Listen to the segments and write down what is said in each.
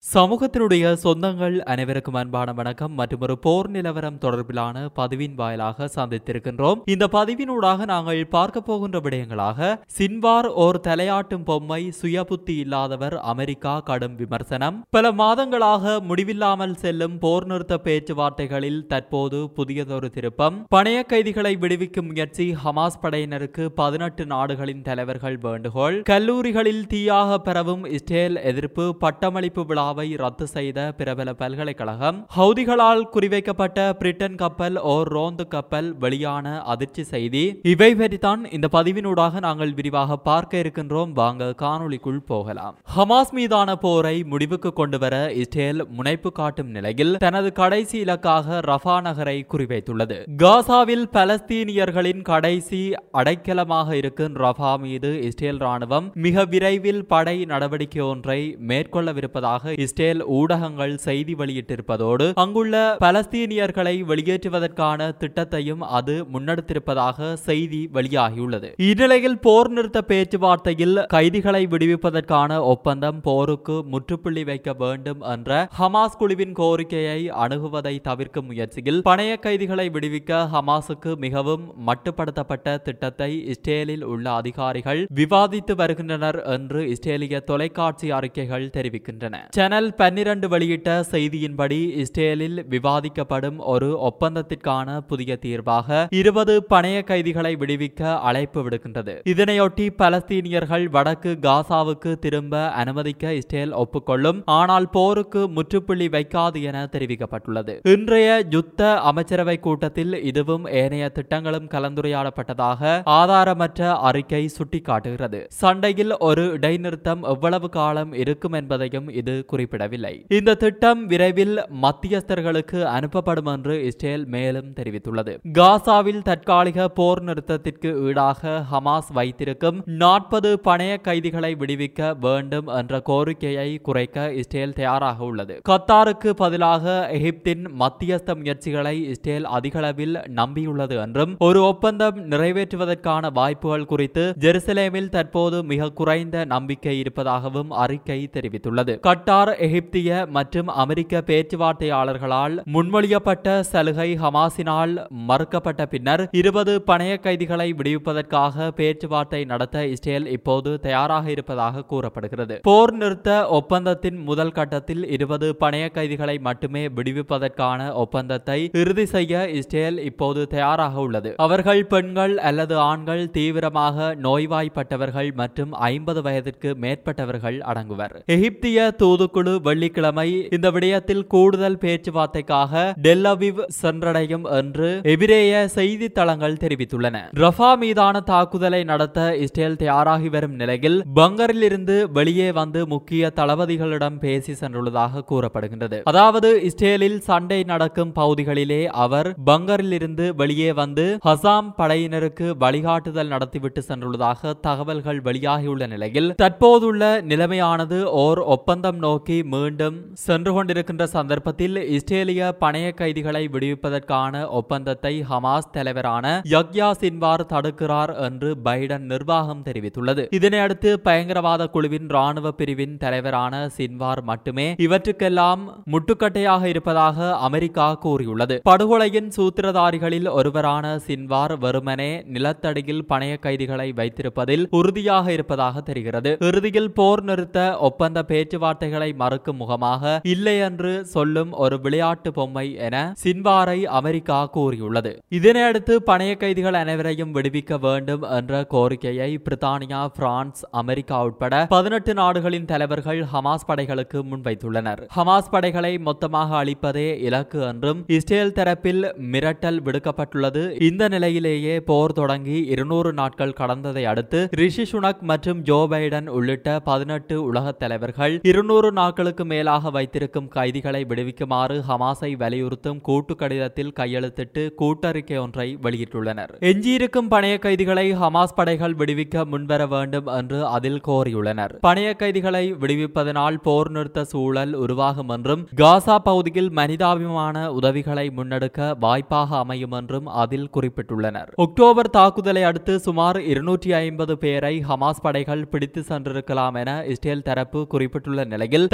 சமூகத்தினுடைய சொந்தங்கள் அனைவருக்கும் அன்பான வணக்கம் மற்றும் ஒரு போர் நிலவரம் தொடர்பிலான பதிவின் வாயிலாக சந்தித்திருக்கின்றோம் இந்த பதிவினூடாக நாங்கள் பார்க்க போகின்ற விடயங்களாக சின்வார் ஓர் தலையாட்டும் பொம்மை சுயபுத்தி இல்லாதவர் அமெரிக்கா கடும் விமர்சனம் பல மாதங்களாக முடிவில்லாமல் செல்லும் போர் நிறுத்த பேச்சுவார்த்தைகளில் தற்போது புதியதொரு திருப்பம் பணைய கைதிகளை விடுவிக்கும் முயற்சி ஹமாஸ் படையினருக்கு பதினெட்டு நாடுகளின் தலைவர்கள் வேண்டுகோள் கல்லூரிகளில் தீயாக பரவும் இஸ்ரேல் எதிர்ப்பு பட்டமளிப்பு விழாவை ரத்து செய்த பிரபல பல்கலைக்கழகம் ஹவுதிகளால் குறிவைக்கப்பட்ட பிரிட்டன் கப்பல் ஓர் ரோந்து கப்பல் வெளியான அதிர்ச்சி செய்தி இவை பற்றித்தான் இந்த பதிவினூடாக நாங்கள் விரிவாக பார்க்க இருக்கின்றோம் வாங்க காணொளிக்குள் போகலாம் ஹமாஸ் மீதான போரை முடிவுக்கு கொண்டு வர இஸ்ரேல் முனைப்பு காட்டும் நிலையில் தனது கடைசி இலக்காக ரஃபா நகரை குறிவைத்துள்ளது காசாவில் பலஸ்தீனியர்களின் கடைசி அடைக்கலமாக இருக்கும் ரஃபா மீது இஸ்ரேல் ராணுவம் மிக விரைவில் படை நடவடிக்கை ஒன்றை மேற்கொள்ளவிருப்பதாக இஸ்ரேல் ஊடகங்கள் செய்தி வெளியிட்டிருப்பதோடு அங்குள்ள பலஸ்தீனியர்களை வெளியேற்றுவதற்கான திட்டத்தையும் அது முன்னெடுத்திருப்பதாக செய்தி வெளியாகியுள்ளது இந்நிலையில் போர் நிறுத்த பேச்சுவார்த்தையில் கைதிகளை விடுவிப்பதற்கான ஒப்பந்தம் போருக்கு முற்றுப்புள்ளி வைக்க வேண்டும் என்ற ஹமாஸ் குழுவின் கோரிக்கையை அணுகுவதை தவிர்க்கும் முயற்சியில் பணைய கைதிகளை விடுவிக்க ஹமாஸுக்கு மிகவும் மட்டுப்படுத்தப்பட்ட திட்டத்தை இஸ்ரேலில் உள்ள அதிகாரிகள் விவாதித்து வருகின்றனர் என்று இஸ்ரேலிய தொலைக்காட்சி அறிக்கைகள் தெரிவிக்கின்றன சேனல் பன்னிரண்டு வெளியிட்ட செய்தியின்படி இஸ்ரேலில் விவாதிக்கப்படும் ஒரு ஒப்பந்தத்திற்கான புதிய தீர்வாக இருபது பணைய கைதிகளை விடுவிக்க அழைப்பு விடுக்கின்றது இதனையொட்டி பலஸ்தீனியர்கள் வடக்கு காசாவுக்கு திரும்ப அனுமதிக்க இஸ்ரேல் ஒப்புக்கொள்ளும் ஆனால் போருக்கு முற்றுப்புள்ளி வைக்காது என தெரிவிக்கப்பட்டுள்ளது இன்றைய யுத்த அமைச்சரவை கூட்டத்தில் இதுவும் ஏனைய திட்டங்களும் கலந்துரையாடப்பட்டதாக ஆதாரமற்ற அறிக்கை சுட்டிக்காட்டுகிறது சண்டையில் ஒரு இடைநிறுத்தம் எவ்வளவு காலம் இருக்கும் என்பதையும் இது குறிப்பிடவில்லை இந்த திட்டம் விரைவில் மத்தியஸ்தர்களுக்கு அனுப்பப்படும் என்று இஸ்ரேல் மேலும் தெரிவித்துள்ளது காசாவில் தற்காலிக போர் நிறுத்தத்திற்கு ஈடாக ஹமாஸ் வைத்திருக்கும் நாற்பது பணைய கைதிகளை விடுவிக்க வேண்டும் என்ற கோரிக்கையை குறைக்க இஸ்ரேல் தயாராக உள்ளது கத்தாருக்கு பதிலாக எகிப்தின் மத்தியஸ்த முயற்சிகளை இஸ்ரேல் அதிகளவில் நம்பியுள்ளது என்றும் ஒரு ஒப்பந்தம் நிறைவேற்றுவதற்கான வாய்ப்புகள் குறித்து ஜெருசலேமில் தற்போது மிக குறைந்த நம்பிக்கை இருப்பதாகவும் அறிக்கை தெரிவித்துள்ளது கட்டார் எகிப்திய மற்றும் அமெரிக்க பேச்சுவார்த்தையாளர்களால் முன்மொழியப்பட்ட சலுகை ஹமாஸினால் மறுக்கப்பட்ட பின்னர் இருபது பணைய கைதிகளை விடுவிப்பதற்காக பேச்சுவார்த்தை நடத்த இஸ்ரேல் இப்போது தயாராக இருப்பதாக கூறப்படுகிறது போர் நிறுத்த ஒப்பந்தத்தின் முதல் கட்டத்தில் இருபது பணைய கைதிகளை மட்டுமே விடுவிப்பதற்கான ஒப்பந்தத்தை இறுதி செய்ய இஸ்ரேல் இப்போது தயாராக உள்ளது அவர்கள் பெண்கள் அல்லது ஆண்கள் தீவிரமாக நோய்வாய்ப்பட்டவர்கள் மற்றும் ஐம்பது வயதிற்கு மேற்பட்டவர்கள் அடங்குவர் எகிப்திய தூதுக்குழு வெள்ளிக்கிழமை இந்த விடயத்தில் கூடுதல் பேச்சுவார்த்தைக்காக டெல்லவிவ் சென்றடையும் என்று எபிரேய செய்தித்தளங்கள் தெரிவித்துள்ளன ரஃபா மீதான தாக்குதலை நடத்த இஸ்ரேல் தயாராகி வரும் நிலையில் பங்கரில் இருந்து வெளியே வந்து முக்கிய தளபதிகளிடம் பேசி சென்றுள்ளதாக கூறப்படுகின்றது அதாவது இஸ்ரேலில் சண்டை நடக்கும் பகுதிகளிலே அவர் பங்கரில் இருந்து வெளியே வந்து ஹசாம் படையினருக்கு வழிகாட்டுதல் நடத்திவிட்டு சென்றுள்ளதாக தகவல்கள் வெளியாகியுள்ள நிலையில் தற்போதுள்ள நிலைமையானது ஓர் ஒப்பந்தம் நோக்கி மீண்டும் சென்று கொண்டிருக்கின்ற சந்தர்ப்பத்தில் இஸ்ரேலிய பணைய கைதிகளை விடுவிப்பதற்கான ஒப்பந்தத்தை ஹமாஸ் தலைவரான யக்யா சின்வார் தடுக்கிறார் என்று பைடன் நிர்வாகம் தெரிவித்துள்ளது இதனையடுத்து பயங்கரவாத குழுவின் ராணுவ பிரிவின் தலைவரான சின்வார் மட்டுமே இவற்றுக்கெல்லாம் முட்டுக்கட்டையாக இருப்பதாக அமெரிக்கா கூறியுள்ளது படுகொலையின் சூத்திரதாரிகளில் ஒருவரான சின்வார் வெறுமனே நிலத்தடியில் பணைய கைதிகளை வைத்திருப்பதில் உறுதியாக இருப்பதாக தெரிகிறது இறுதியில் போர் நிறுத்த ஒப்பந்த பேச்சுவார்த்தைகளை மறுக்கும் முகமாக இல்லை என்று சொல்லும் ஒரு விளையாட்டு பொம்மை என சின்வாரை அமெரிக்கா கூறியுள்ளது இதனையடுத்து பணைய கைதிகள் அனைவரையும் விடுவிக்க வேண்டும் என்ற கோரிக்கையை பிரித்தானியா பிரான்ஸ் அமெரிக்கா உட்பட பதினெட்டு நாடுகளின் தலைவர்கள் ஹமாஸ் படைகளுக்கு முன்வைத்துள்ளனர் ஹமாஸ் படைகளை மொத்தமாக அழிப்பதே இலக்கு என்றும் இஸ்ரேல் தரப்பில் மிரட்டல் விடுக்கப்பட்டுள்ளது இந்த நிலையிலேயே போர் தொடங்கி இருநூறு நாட்கள் கடந்ததை அடுத்து ரிஷி சுனக் மற்றும் ஜோ பைடன் உள்ளிட்ட பதினெட்டு உலக தலைவர்கள் இருநூறு நாட்களுக்கு மேலாக வைத்திருக்கும் கைதிகளை விடுவிக்குமாறு ஹமாஸை வலியுறுத்தும் கூட்டு கடிதத்தில் கையெழுத்திட்டு கூட்டறிக்கை ஒன்றை வெளியிட்டுள்ளனர் எஞ்சியிருக்கும் பணைய கைதிகளை ஹமாஸ் படைகள் விடுவிக்க முன்வர வேண்டும் என்று அதில் கோரியுள்ளனர் பணைய கைதிகளை விடுவிப்பதனால் போர் நிறுத்த சூழல் உருவாகும் என்றும் காசா பகுதியில் மனிதாபிமான உதவிகளை முன்னெடுக்க வாய்ப்பாக அமையும் என்றும் அதில் குறிப்பிட்டுள்ளனர் அக்டோபர் தாக்குதலை அடுத்து சுமார் இருநூற்றி ஐம்பது பேரை ஹமாஸ் படைகள் பிடித்து சென்றிருக்கலாம் என இஸ்ரேல் தரப்பு குறிப்பிட்டுள்ள நிலையில்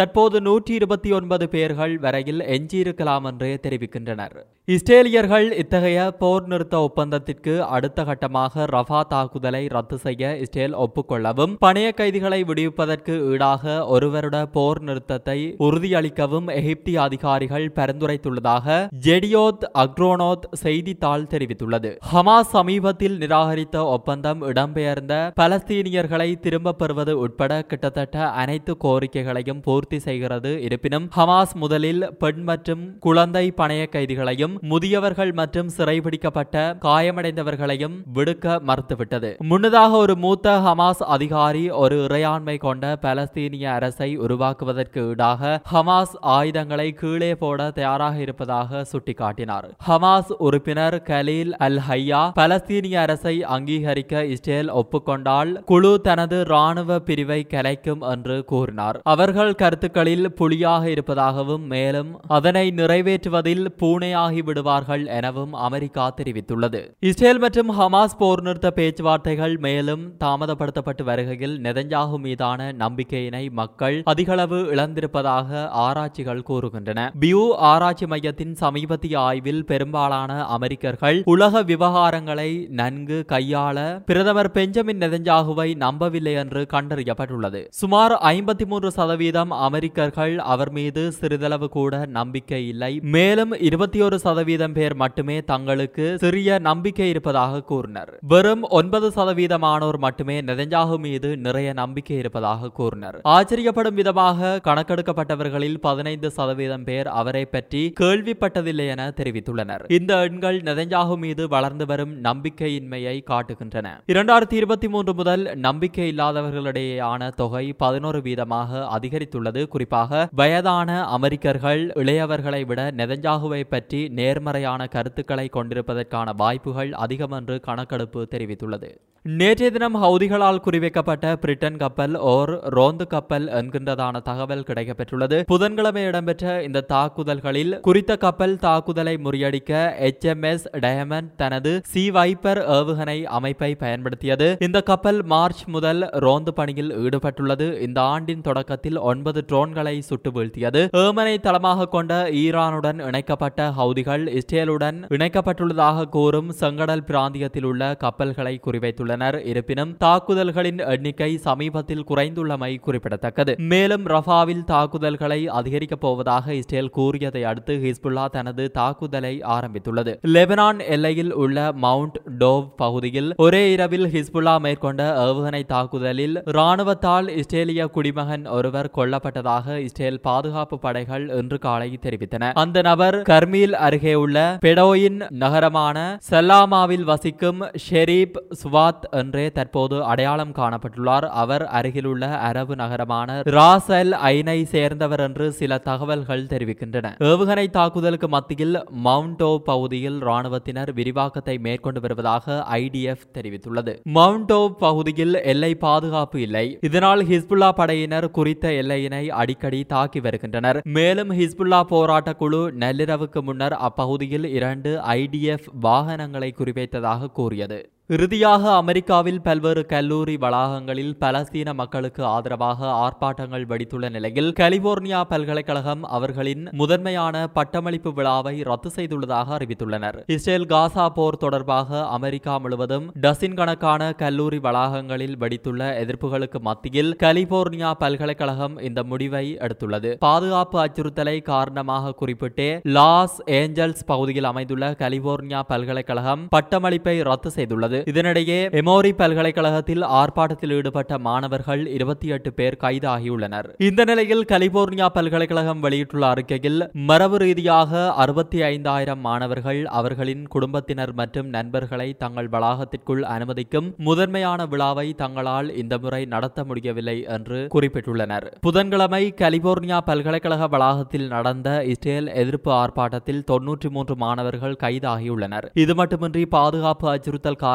தற்போது நூற்றி இருபத்தி ஒன்பது பேர்கள் வரையில் எஞ்சியிருக்கலாம் என்றே தெரிவிக்கின்றனர் இஸ்ரேலியர்கள் இத்தகைய போர் நிறுத்த ஒப்பந்தத்திற்கு அடுத்த கட்டமாக ரஃபா தாக்குதலை ரத்து செய்ய இஸ்ரேல் ஒப்புக்கொள்ளவும் பணைய கைதிகளை விடுவிப்பதற்கு ஈடாக ஒரு வருட போர் நிறுத்தத்தை உறுதியளிக்கவும் எகிப்திய அதிகாரிகள் பரிந்துரைத்துள்ளதாக ஜெடியோத் அக்ரோனோத் செய்தித்தாள் தெரிவித்துள்ளது ஹமாஸ் சமீபத்தில் நிராகரித்த ஒப்பந்தம் இடம்பெயர்ந்த பலஸ்தீனியர்களை திரும்பப் பெறுவது உட்பட கிட்டத்தட்ட அனைத்து கோரிக்கைகளையும் பூர்த்தி செய்கிறது இருப்பினும் ஹமாஸ் முதலில் பெண் மற்றும் குழந்தை பணைய கைதிகளையும் முதியவர்கள் மற்றும் சிறைபிடிக்கப்பட்ட காயமடைந்தவர்களையும் விடுக்க மறுத்துவிட்டது முன்னதாக ஒரு மூத்த ஹமாஸ் அதிகாரி ஒரு இறையாண்மை கொண்ட பலஸ்தீனிய அரசை உருவாக்குவதற்கு ஈடாக ஹமாஸ் ஆயுதங்களை கீழே போட தயாராக இருப்பதாக சுட்டிக்காட்டினார் ஹமாஸ் உறுப்பினர் கலீல் அல் ஹையா பலஸ்தீனிய அரசை அங்கீகரிக்க இஸ்ரேல் ஒப்புக்கொண்டால் குழு தனது ராணுவ பிரிவை கலைக்கும் என்று கூறினார் அவர்கள் கருத்துக்களில் புலியாக இருப்பதாகவும் மேலும் அதனை நிறைவேற்றுவதில் பூனையாகி விடுவார்கள் எனவும் அமெரிக்கா தெரிவித்துள்ளது இஸ்ரேல் மற்றும் ஹமாஸ் போர் நிறுத்த பேச்சுவார்த்தைகள் மேலும் தாமதப்படுத்தப்பட்டு வருகையில் நெதஞ்சாகு மீதான நம்பிக்கையினை மக்கள் அதிகளவு இழந்திருப்பதாக ஆராய்ச்சிகள் கூறுகின்றன பியூ ஆராய்ச்சி மையத்தின் சமீபத்திய ஆய்வில் பெரும்பாலான அமெரிக்கர்கள் உலக விவகாரங்களை நன்கு கையாள பிரதமர் பெஞ்சமின் நெதஞ்சாகுவை நம்பவில்லை என்று கண்டறியப்பட்டுள்ளது சுமார் ஐம்பத்தி மூன்று சதவீதம் அமெரிக்கர்கள் அவர் மீது சிறிதளவு கூட நம்பிக்கை இல்லை மேலும் இருபத்தி ஒரு சதவீதம் பேர் மட்டுமே தங்களுக்கு சிறிய நம்பிக்கை இருப்பதாக கூறினர் வெறும் ஒன்பது சதவீதமானோர் மட்டுமே நெதஞ்சாகு மீது நிறைய நம்பிக்கை இருப்பதாக கூறினர் ஆச்சரியப்படும் விதமாக கணக்கெடுக்கப்பட்டவர்களில் பதினைந்து சதவீதம் பேர் அவரை பற்றி கேள்விப்பட்டதில்லை என தெரிவித்துள்ளனர் இந்த எண்கள் நெதஞ்சாகு மீது வளர்ந்து வரும் நம்பிக்கையின்மையை காட்டுகின்றன இரண்டாயிரத்தி இருபத்தி மூன்று முதல் நம்பிக்கை இல்லாதவர்களிடையேயான தொகை பதினோரு வீதமாக அதிகரித்துள்ளது குறிப்பாக வயதான அமெரிக்கர்கள் இளையவர்களை விட நெதஞ்சாகுவை பற்றி நேர்மறையான கருத்துக்களை கொண்டிருப்பதற்கான வாய்ப்புகள் அதிகம் என்று கணக்கெடுப்பு தெரிவித்துள்ளது நேற்றைய தினம் ஹவுதிகளால் குறிவைக்கப்பட்ட பிரிட்டன் கப்பல் ஓர் ரோந்து கப்பல் என்கின்றதான தகவல் கிடைக்கப்பெற்றுள்ளது புதன்கிழமை இடம்பெற்ற இந்த தாக்குதல்களில் குறித்த கப்பல் தாக்குதலை முறியடிக்க எச் எம் எஸ் டயமண்ட் தனது சி வைப்பர் ஏவுகணை அமைப்பை பயன்படுத்தியது இந்த கப்பல் மார்ச் முதல் ரோந்து பணியில் ஈடுபட்டுள்ளது இந்த ஆண்டின் தொடக்கத்தில் ஒன்பது ட்ரோன்களை சுட்டு வீழ்த்தியது ஏமனை தளமாக கொண்ட ஈரானுடன் இணைக்கப்பட்ட ஹவுதிகள் இஸ்ரேலுடன் இணைக்கப்பட்டுள்ளதாக கூறும் செங்கடல் பிராந்தியத்தில் உள்ள கப்பல்களை குறிவைத்துள்ளனர் இருப்பினும் தாக்குதல்களின் எண்ணிக்கை சமீபத்தில் குறைந்துள்ளமை குறிப்பிடத்தக்கது மேலும் ரஃபாவில் தாக்குதல்களை அதிகரிக்கப் போவதாக இஸ்ரேல் கூறியதை அடுத்து ஹிஸ்புல்லா தனது தாக்குதலை ஆரம்பித்துள்ளது லெபனான் எல்லையில் உள்ள மவுண்ட் டோவ் பகுதியில் ஒரே இரவில் ஹிஸ்புல்லா மேற்கொண்ட ஏவுகணை தாக்குதலில் ராணுவத்தால் இஸ்ரேலிய குடிமகன் ஒருவர் கொல்லப்பட்டதாக இஸ்ரேல் பாதுகாப்பு படைகள் இன்று காலை தெரிவித்தன அந்த நபர் கர்மீல் அருகே உள்ள பெடோயின் நகரமான சல்லாமாவில் வசிக்கும் ஷெரீப் சுவாத் என்றே தற்போது அடையாளம் காணப்பட்டுள்ளார் அவர் அருகிலுள்ள அரபு நகரமான ராசல் ஐனை சேர்ந்தவர் என்று சில தகவல்கள் தெரிவிக்கின்றன ஏவுகணை தாக்குதலுக்கு மத்தியில் மவுண்டோ பகுதியில் ராணுவத்தினர் விரிவாக்கத்தை மேற்கொண்டு வருவதாக ஐடிஎஃப் தெரிவித்துள்ளது மவுண்டோ பகுதியில் எல்லை பாதுகாப்பு இல்லை இதனால் ஹிஸ்புல்லா படையினர் குறித்த எல்லையினை அடிக்கடி தாக்கி வருகின்றனர் மேலும் ஹிஸ்புல்லா போராட்ட குழு நள்ளிரவுக்கு முன்னர் அப்பகுதியில் இரண்டு ஐடிஎஃப் வாகனங்களை குறிவைத்ததாக கூறியது இறுதியாக அமெரிக்காவில் பல்வேறு கல்லூரி வளாகங்களில் பலஸ்தீன மக்களுக்கு ஆதரவாக ஆர்ப்பாட்டங்கள் வெடித்துள்ள நிலையில் கலிபோர்னியா பல்கலைக்கழகம் அவர்களின் முதன்மையான பட்டமளிப்பு விழாவை ரத்து செய்துள்ளதாக அறிவித்துள்ளனர் இஸ்ரேல் காசா போர் தொடர்பாக அமெரிக்கா முழுவதும் டசின் கணக்கான கல்லூரி வளாகங்களில் வெடித்துள்ள எதிர்ப்புகளுக்கு மத்தியில் கலிபோர்னியா பல்கலைக்கழகம் இந்த முடிவை எடுத்துள்ளது பாதுகாப்பு அச்சுறுத்தலை காரணமாக குறிப்பிட்டே லாஸ் ஏஞ்சல்ஸ் பகுதியில் அமைந்துள்ள கலிபோர்னியா பல்கலைக்கழகம் பட்டமளிப்பை ரத்து செய்துள்ளது இதனிடையே எமோரி பல்கலைக்கழகத்தில் ஆர்ப்பாட்டத்தில் ஈடுபட்ட மாணவர்கள் இருபத்தி எட்டு பேர் கைதாகியுள்ளனர் இந்த நிலையில் கலிபோர்னியா பல்கலைக்கழகம் வெளியிட்டுள்ள அறிக்கையில் மரபு ரீதியாக அறுபத்தி ஐந்தாயிரம் மாணவர்கள் அவர்களின் குடும்பத்தினர் மற்றும் நண்பர்களை தங்கள் வளாகத்திற்குள் அனுமதிக்கும் முதன்மையான விழாவை தங்களால் இந்த முறை நடத்த முடியவில்லை என்று குறிப்பிட்டுள்ளனர் புதன்கிழமை கலிபோர்னியா பல்கலைக்கழக வளாகத்தில் நடந்த இஸ்ரேல் எதிர்ப்பு ஆர்ப்பாட்டத்தில் தொன்னூற்றி மூன்று மாணவர்கள் கைதாகியுள்ளனர் இது மட்டுமின்றி பாதுகாப்பு அச்சுறுத்தல் காரணமாக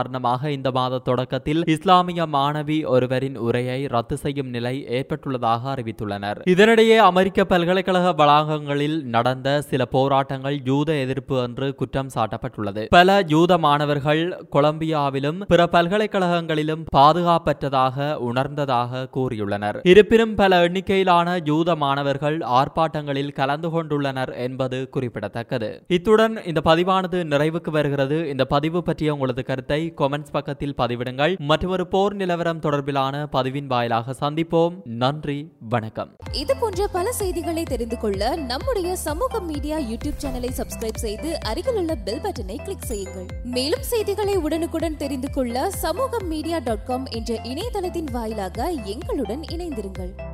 காரணமாக இந்த மாத தொடக்கத்தில் இஸ்லாமிய மாணவி ஒருவரின் உரையை ரத்து செய்யும் நிலை ஏற்பட்டுள்ளதாக அறிவித்துள்ளனர் இதனிடையே அமெரிக்க பல்கலைக்கழக வளாகங்களில் நடந்த சில போராட்டங்கள் யூத எதிர்ப்பு என்று குற்றம் சாட்டப்பட்டுள்ளது பல யூத மாணவர்கள் கொலம்பியாவிலும் பிற பல்கலைக்கழகங்களிலும் பாதுகாப்பற்றதாக உணர்ந்ததாக கூறியுள்ளனர் இருப்பினும் பல எண்ணிக்கையிலான யூத மாணவர்கள் ஆர்ப்பாட்டங்களில் கலந்து கொண்டுள்ளனர் என்பது குறிப்பிடத்தக்கது இத்துடன் இந்த பதிவானது நிறைவுக்கு வருகிறது இந்த பதிவு பற்றிய உங்களது கருத்தை கொமெண்ட்ஸ் பக்கத்தில் பதிவிடுங்கள் மற்றொரு போர் நிலவரம் தொடர்பிலான பதிவின் வாயிலாக சந்திப்போம் நன்றி வணக்கம் இது போன்ற பல செய்திகளை தெரிந்து கொள்ள நம்முடைய சமூக மீடியா யூடியூப் சேனலை சப்ஸ்கிரைப் செய்து அருகிலுள்ள பெல் பட்டனை கிளிக் செய்யுங்கள் மேலும் செய்திகளை உடனுக்குடன் தெரிந்து கொள்ள சமூக மீடியா டாட் காம் என்ற இணையதளத்தின் வாயிலாக எங்களுடன் இணைந்திருங்கள்